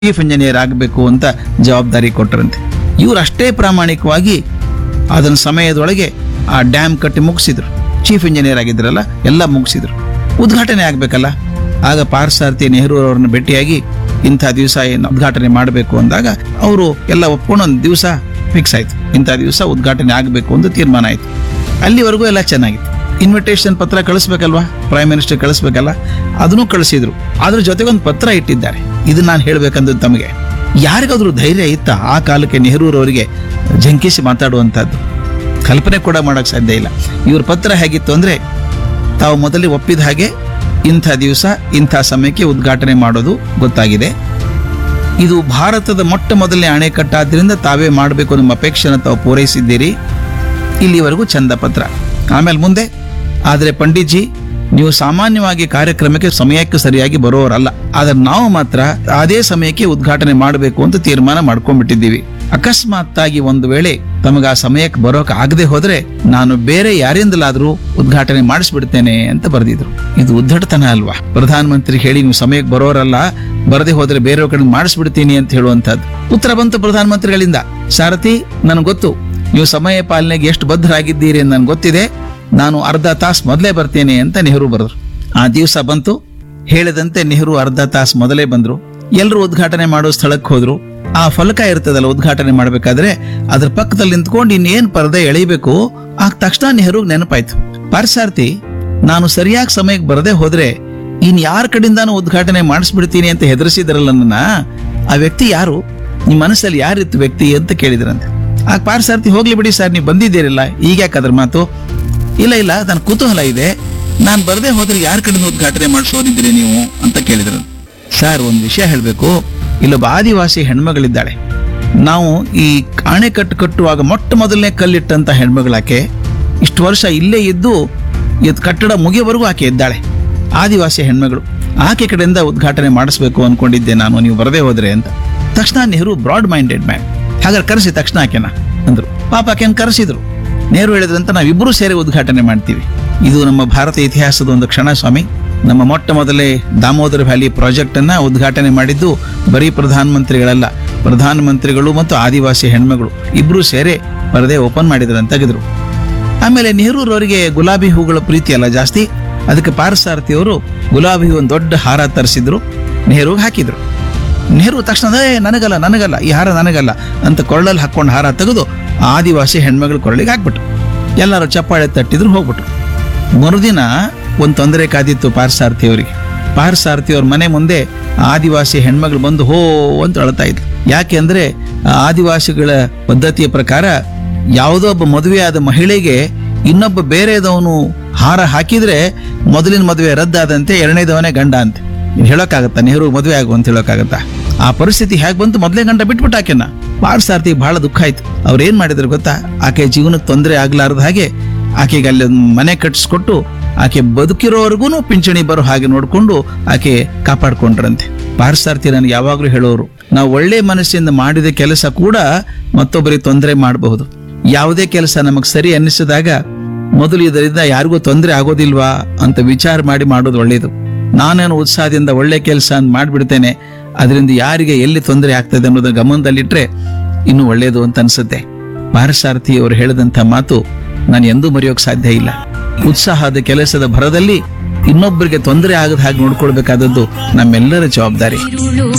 chief engineer ಆಗಬೇಕು ಅಂತ ಜವಾಬ್ದಾರಿ ಕೊಟ್ಟರಂತೆ ಇವರು ಅಷ್ಟೇ ಪ್ರಾಮಾಣಿಕವಾಗಿ ಅದನ್ನ ಸಮಯದೊಳಗೆ ಆ ಡ್ಯಾಮ್ ಕಟ್ಟಿ ಮುಗಿಸಿದ್ರು ಚೀಫ್ ಇಂಜಿನಿಯರ್ ಆಗಿದ್ರಲ್ಲ ಎಲ್ಲ ಮುಗಿಸಿದ್ರು ಉದ್ಘಾಟನೆ ಆಗಬೇಕಲ್ಲ ಆಗ ಪಾರ್ಸಾರಥಿ ನೆಹರು ಅವರನ್ನ ಭೇಟಿಯಾಗಿ ಇಂಥ ದಿವಸ ಏನು ಉದ್ಘಾಟನೆ ಮಾಡಬೇಕು ಅಂದಾಗ ಅವರು ಎಲ್ಲ ಒಪ್ಕೊಂಡು ಒಂದು ದಿವಸ ಫಿಕ್ಸ್ ಆಯ್ತು ಇಂಥ ದಿವಸ ಉದ್ಘಾಟನೆ ಆಗಬೇಕು ಅಂತ ತೀರ್ಮಾನ ಆಯ್ತು ಅಲ್ಲಿವರೆಗೂ ಎಲ್ಲ ಚೆನ್ನಾಗಿತ್ತು ಇನ್ವಿಟೇಷನ್ ಪತ್ರ ಕಳಿಸ್ಬೇಕಲ್ವಾ ಪ್ರೈಮ್ ಮಿನಿಸ್ಟರ್ ಕಳಿಸ್ಬೇಕಲ್ಲ ಅದನ್ನು ಕಳಿಸಿದ್ರು ಅದ್ರ ಜೊತೆಗೆ ಒಂದು ಪತ್ರ ಇಟ್ಟಿದ್ದಾರೆ ಇದು ನಾನು ಹೇಳ್ಬೇಕಂದ್ರೆ ತಮಗೆ ಯಾರಿಗಾದ್ರೂ ಧೈರ್ಯ ಇತ್ತ ಆ ಕಾಲಕ್ಕೆ ನೆಹರೂರವರಿಗೆ ಜಂಕಿಸಿ ಮಾತಾಡುವಂಥದ್ದು ಕಲ್ಪನೆ ಕೂಡ ಮಾಡಕ್ ಸಾಧ್ಯ ಇಲ್ಲ ಇವ್ರ ಪತ್ರ ಹೇಗಿತ್ತು ಅಂದ್ರೆ ತಾವು ಮೊದಲೇ ಒಪ್ಪಿದ ಹಾಗೆ ಇಂಥ ದಿವಸ ಇಂಥ ಸಮಯಕ್ಕೆ ಉದ್ಘಾಟನೆ ಮಾಡೋದು ಗೊತ್ತಾಗಿದೆ ಇದು ಭಾರತದ ಮೊಟ್ಟ ಮೊದಲನೇ ಅಣೆಕಟ್ಟಾದ್ರಿಂದ ತಾವೇ ಮಾಡಬೇಕು ನಿಮ್ಮ ಅಪೇಕ್ಷೆನ ತಾವು ಪೂರೈಸಿದ್ದೀರಿ ಇಲ್ಲಿವರೆಗೂ ಚಂದ ಪತ್ರ ಆಮೇಲೆ ಮುಂದೆ ಆದರೆ ಪಂಡಿತ್ಜಿ ನೀವು ಸಾಮಾನ್ಯವಾಗಿ ಕಾರ್ಯಕ್ರಮಕ್ಕೆ ಸಮಯಕ್ಕೆ ಸರಿಯಾಗಿ ಬರೋರಲ್ಲ ಆದ್ರೆ ನಾವು ಮಾತ್ರ ಅದೇ ಸಮಯಕ್ಕೆ ಉದ್ಘಾಟನೆ ಮಾಡಬೇಕು ಅಂತ ತೀರ್ಮಾನ ಮಾಡ್ಕೊಂಡ್ಬಿಟ್ಟಿದ್ದೀವಿ ಅಕಸ್ಮಾತ್ತಾಗಿ ಒಂದು ವೇಳೆ ತಮಗೆ ಆ ಸಮಯಕ್ಕೆ ಬರೋಕೆ ಆಗದೆ ಹೋದ್ರೆ ನಾನು ಬೇರೆ ಯಾರಿಂದಲಾದ್ರೂ ಉದ್ಘಾಟನೆ ಮಾಡಿಸ್ಬಿಡ್ತೇನೆ ಅಂತ ಬರೆದಿದ್ರು ಇದು ಉದ್ದಟತನ ಅಲ್ವಾ ಪ್ರಧಾನಮಂತ್ರಿ ಹೇಳಿ ನೀವು ಸಮಯಕ್ಕೆ ಬರೋರಲ್ಲ ಬರದೆ ಹೋದ್ರೆ ಬೇರೆಯವ್ರ ಕಡೆ ಮಾಡಿಸ್ಬಿಡ್ತೀನಿ ಅಂತ ಹೇಳುವಂತದ್ದು ಉತ್ತರ ಬಂತು ಪ್ರಧಾನಮಂತ್ರಿಗಳಿಂದ ಸಾರಥಿ ನನಗೆ ಗೊತ್ತು ನೀವು ಸಮಯ ಪಾಲನೆಗೆ ಎಷ್ಟು ಬದ್ಧರಾಗಿದ್ದೀರಿ ಅಂತ ನನಗೆ ಗೊತ್ತಿದೆ ನಾನು ಅರ್ಧ ತಾಸು ಮೊದಲೇ ಬರ್ತೇನೆ ಅಂತ ನೆಹರು ಬರೆದ್ರು ಆ ದಿವಸ ಬಂತು ಹೇಳಿದಂತೆ ನೆಹರು ಅರ್ಧ ತಾಸು ಮೊದಲೇ ಬಂದ್ರು ಎಲ್ಲರೂ ಉದ್ಘಾಟನೆ ಮಾಡೋ ಸ್ಥಳಕ್ಕೆ ಹೋದ್ರು ಆ ಫಲಕ ಇರ್ತದಲ್ಲ ಉದ್ಘಾಟನೆ ಮಾಡಬೇಕಾದ್ರೆ ಅದ್ರ ಪಕ್ಕದಲ್ಲಿ ನಿಂತ್ಕೊಂಡು ಇನ್ನೇನ್ ಪರದೆ ಎಳಿಬೇಕು ಆ ತಕ್ಷಣ ನೆಹರು ನೆನಪಾಯ್ತು ಪಾರ್ಸಾರ್ಥಿ ನಾನು ಸರಿಯಾಗಿ ಸಮಯಕ್ಕೆ ಬರದೆ ಹೋದ್ರೆ ಇನ್ ಯಾರ ಕಡೆಯಿಂದಾನು ಉದ್ಘಾಟನೆ ಮಾಡಿಸ್ಬಿಡ್ತೀನಿ ಅಂತ ಹೆದರಿಸಿದ್ರಲ್ಲ ನನ್ನ ಆ ವ್ಯಕ್ತಿ ಯಾರು ನಿಮ್ ಮನಸ್ಸಲ್ಲಿ ಯಾರಿತ್ತು ವ್ಯಕ್ತಿ ಅಂತ ಕೇಳಿದ್ರಂತೆ ಆ ಪಾರ್ಸಾರ್ಥಿ ಹೋಗ್ಲಿ ಬಿಡಿ ಸರ್ ನೀವು ಬಂದಿದ್ದೀರಲ್ಲ ಈಗ ಯಾಕೆ ಅದ್ರ ಮಾತು ಇಲ್ಲ ಇಲ್ಲ ನನ್ನ ಕುತೂಹಲ ಇದೆ ನಾನು ಬರದೆ ಹೋದ್ರೆ ಯಾರ ಕಡೆಯಿಂದ ಉದ್ಘಾಟನೆ ಮಾಡಿಸೋದಿದ್ದೀರಿ ನೀವು ಅಂತ ಕೇಳಿದ್ರು ಸರ್ ಒಂದು ವಿಷಯ ಹೇಳಬೇಕು ಇಲ್ಲೊಬ್ಬ ಆದಿವಾಸಿ ಹೆಣ್ಮಗಳಿದ್ದಾಳೆ ನಾವು ಈ ಅಣೆಕಟ್ಟು ಕಟ್ಟುವಾಗ ಮೊಟ್ಟ ಮೊದಲನೇ ಕಲ್ಲಿಟ್ಟಂತ ಹೆಣ್ಮಗಳಾಕೆ ಇಷ್ಟು ವರ್ಷ ಇಲ್ಲೇ ಇದ್ದು ಇದು ಕಟ್ಟಡ ಮುಗಿಯವರೆಗೂ ಆಕೆ ಇದ್ದಾಳೆ ಆದಿವಾಸಿ ಹೆಣ್ಮಗಳು ಆಕೆ ಕಡೆಯಿಂದ ಉದ್ಘಾಟನೆ ಮಾಡಿಸ್ಬೇಕು ಅನ್ಕೊಂಡಿದ್ದೆ ನಾನು ನೀವು ಬರದೇ ಹೋದ್ರೆ ಅಂತ ತಕ್ಷಣ ನೆಹರು ಬ್ರಾಡ್ ಮೈಂಡೆಡ್ ಮ್ಯಾನ್ ಹಾಗಾದ್ರೆ ಕರೆಸಿ ತಕ್ಷಣ ಆಕೆನ ಅಂದ್ರು ಪಾಪ ಆಕೆನ ಕರೆಸಿದ್ರು ನೆಹರು ಹೇಳಿದ್ರಂತ ನಾವಿಬ್ಬರೂ ಸೇರಿ ಉದ್ಘಾಟನೆ ಮಾಡ್ತೀವಿ ಇದು ನಮ್ಮ ಭಾರತ ಇತಿಹಾಸದ ಒಂದು ಕ್ಷಣ ಸ್ವಾಮಿ ನಮ್ಮ ಮೊಟ್ಟ ಮೊದಲೇ ದಾಮೋದರ ವ್ಯಾಲಿ ಪ್ರಾಜೆಕ್ಟ್ ಅನ್ನ ಉದ್ಘಾಟನೆ ಮಾಡಿದ್ದು ಬರೀ ಪ್ರಧಾನಮಂತ್ರಿಗಳಲ್ಲ ಪ್ರಧಾನಮಂತ್ರಿಗಳು ಮತ್ತು ಆದಿವಾಸಿ ಹೆಣ್ಮಗಳು ಇಬ್ರು ಸೇರಿ ಪರದೆ ಓಪನ್ ಮಾಡಿದ್ರಂತ ತೆಗೆದ್ರು ಆಮೇಲೆ ನೆಹರೂರವರಿಗೆ ಗುಲಾಬಿ ಹೂಗಳ ಪ್ರೀತಿ ಅಲ್ಲ ಜಾಸ್ತಿ ಅದಕ್ಕೆ ಪಾರಸಾರಥಿಯವರು ಗುಲಾಬಿ ಹೂ ಒಂದು ದೊಡ್ಡ ಹಾರ ತರಿಸಿದ್ರು ನೆಹರುಗೆ ಹಾಕಿದ್ರು ನೆಹರು ತಕ್ಷಣ "ಏ, ನನಗಲ್ಲ ನನಗಲ್ಲ ಈ ಹಾರ ನನಗಲ್ಲ ಅಂತ ಕೊಳ್ಳಲ್ಲಿ ಹಾಕೊಂಡು ಹಾರ ತೆಗೆದು ಆ ಆದಿವಾಸಿ ಹೆಣ್ಮಗಳ ಕೊರಳಿಗೆ ಹಾಕ್ಬಿಟ್ರು ಎಲ್ಲರೂ ಚಪ್ಪಾಳೆ ತಟ್ಟಿದ್ರು ಹೋಗ್ಬಿಟ್ರು ಮರುದಿನ ಒಂದು ತೊಂದರೆ ಕಾದಿತ್ತು ಪಾರ್ಸಾರಥಿಯವರಿಗೆ ಪಾರ್ಸಾರಥಿಯವ್ರ ಮನೆ ಮುಂದೆ ಆ ಆದಿವಾಸಿ ಹೆಣ್ಮಗಳು ಬಂದು ಹೋ ಅಂತ ಅಳ್ತಾ ಇದ್ಲು ಯಾಕೆ ಅಂದ್ರೆ ಆ ಆದಿವಾಸಿಗಳ ಪದ್ಧತಿಯ ಪ್ರಕಾರ ಯಾವುದೋ ಒಬ್ಬ ಮದುವೆಯಾದ ಮಹಿಳೆಗೆ ಇನ್ನೊಬ್ಬ ಬೇರೆದವನು ಹಾರ ಹಾಕಿದ್ರೆ ಮೊದಲಿನ ಮದುವೆ ರದ್ದಾದಂತೆ ಎರಡನೇದವನೇ ಗಂಡ ಅಂತೆ ಇನ್ ಹೇಳೋಕ್ಕಾಗತ್ತಾ ನೆಹರು ಮದುವೆ ಆಗು ಅಂತ ಹೇಳೋಕ್ಕಾಗತ್ತಾ ಆ ಪರಿಸ್ಥಿತಿ ಹೇಗೆ ಬಂತು ಮೊದಲೇ ಗಂಡ ಬಿಟ್ಬಿಟ್ಟು ಆಕೆನ ಪಾರ್ಸಾರಥಿ ಬಹಳ ದುಃಖ ಆಯ್ತು ಅವ್ರು ಏನ್ ಮಾಡಿದ್ರು ಗೊತ್ತಾ ಆಕೆ ಜೀವನಕ್ಕೆ ತೊಂದರೆ ಆಗ್ಲಾರ್ದ ಹಾಗೆ ಆಕೆಗೆ ಅಲ್ಲಿ ಒಂದು ಮನೆ ಕಟ್ಟಿಸ್ಕೊಟ್ಟು ಆಕೆ ಬದುಕಿರೋವರೆಗೂ ಪಿಂಚಣಿ ಬರೋ ಹಾಗೆ ನೋಡ್ಕೊಂಡು ಆಕೆ ಕಾಪಾಡ್ಕೊಂಡ್ರಂತೆ ಪಾರ್ಸಾರ್ಥಿ ನನಗೆ ಯಾವಾಗ್ಲೂ ಹೇಳೋರು ನಾವು ಒಳ್ಳೆ ಮನಸ್ಸಿಂದ ಮಾಡಿದ ಕೆಲಸ ಕೂಡ ಮತ್ತೊಬ್ಬರಿಗೆ ತೊಂದರೆ ಮಾಡಬಹುದು ಯಾವುದೇ ಕೆಲಸ ನಮಗ್ ಸರಿ ಅನ್ನಿಸಿದಾಗ ಮೊದಲು ಇದರಿಂದ ಯಾರಿಗೂ ತೊಂದರೆ ಆಗೋದಿಲ್ವಾ ಅಂತ ವಿಚಾರ ಮಾಡಿ ಮಾಡೋದು ಒಳ್ಳೇದು ನಾನೇನು ಉತ್ಸಾಹದಿಂದ ಒಳ್ಳೆ ಕೆಲಸ ಅಂತ ಮಾಡ್ಬಿಡ್ತೇನೆ ಅದರಿಂದ ಯಾರಿಗೆ ಎಲ್ಲಿ ತೊಂದರೆ ಆಗ್ತದೆ ಅನ್ನೋದನ್ನ ಗಮನದಲ್ಲಿಟ್ರೆ ಇನ್ನೂ ಒಳ್ಳೇದು ಅಂತ ಅನ್ಸುತ್ತೆ ಪಾರಸಾರಥಿ ಅವರು ಹೇಳಿದಂಥ ಮಾತು ನಾನು ಎಂದೂ ಮರೆಯೋಕ್ ಸಾಧ್ಯ ಇಲ್ಲ ಉತ್ಸಾಹದ ಕೆಲಸದ ಭರದಲ್ಲಿ ಇನ್ನೊಬ್ಬರಿಗೆ ತೊಂದರೆ ಆಗದ ಹಾಗೆ ನೋಡ್ಕೊಳ್ಬೇಕಾದದ್ದು ನಮ್ಮೆಲ್ಲರ ಜವಾಬ್ದಾರಿ ഇരുളു